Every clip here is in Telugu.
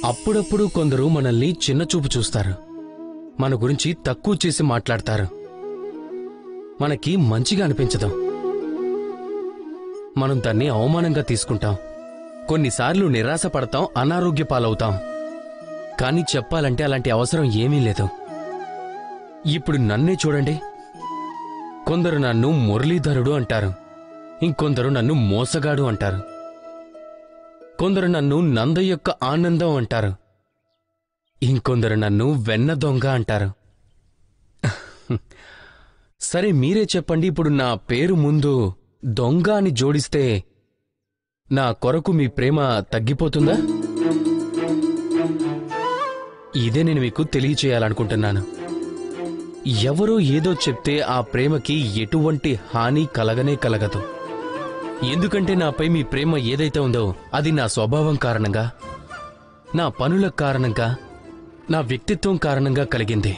అప్పుడప్పుడు కొందరు మనల్ని చిన్నచూపు చూస్తారు మన గురించి తక్కువ చేసి మాట్లాడతారు మనకి మంచిగా అనిపించదు మనం దాన్ని అవమానంగా తీసుకుంటాం కొన్నిసార్లు నిరాశ పడతాం అనారోగ్య పాలవుతాం కానీ చెప్పాలంటే అలాంటి అవసరం ఏమీ లేదు ఇప్పుడు నన్నే చూడండి కొందరు నన్ను మురళీధరుడు అంటారు ఇంకొందరు నన్ను మోసగాడు అంటారు కొందరు నన్ను నంద యొక్క ఆనందం అంటారు ఇంకొందరు నన్ను వెన్న దొంగ అంటారు సరే మీరే చెప్పండి ఇప్పుడు నా పేరు ముందు దొంగ అని జోడిస్తే నా కొరకు మీ ప్రేమ తగ్గిపోతుందా ఇదే నేను మీకు తెలియచేయాలనుకుంటున్నాను ఎవరో ఏదో చెప్తే ఆ ప్రేమకి ఎటువంటి హాని కలగనే కలగదు ఎందుకంటే నాపై మీ ప్రేమ ఏదైతే ఉందో అది నా స్వభావం కారణంగా నా పనుల కారణంగా నా వ్యక్తిత్వం కారణంగా కలిగింది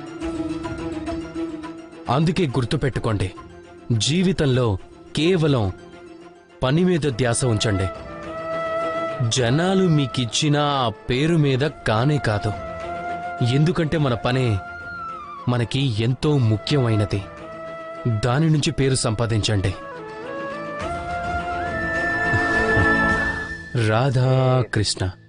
అందుకే గుర్తుపెట్టుకోండి జీవితంలో కేవలం పని మీద ధ్యాస ఉంచండి జనాలు మీకిచ్చిన ఆ పేరు మీద కానే కాదు ఎందుకంటే మన పనే మనకి ఎంతో ముఖ్యమైనది దాని నుంచి పేరు సంపాదించండి రాధా కృష్ణ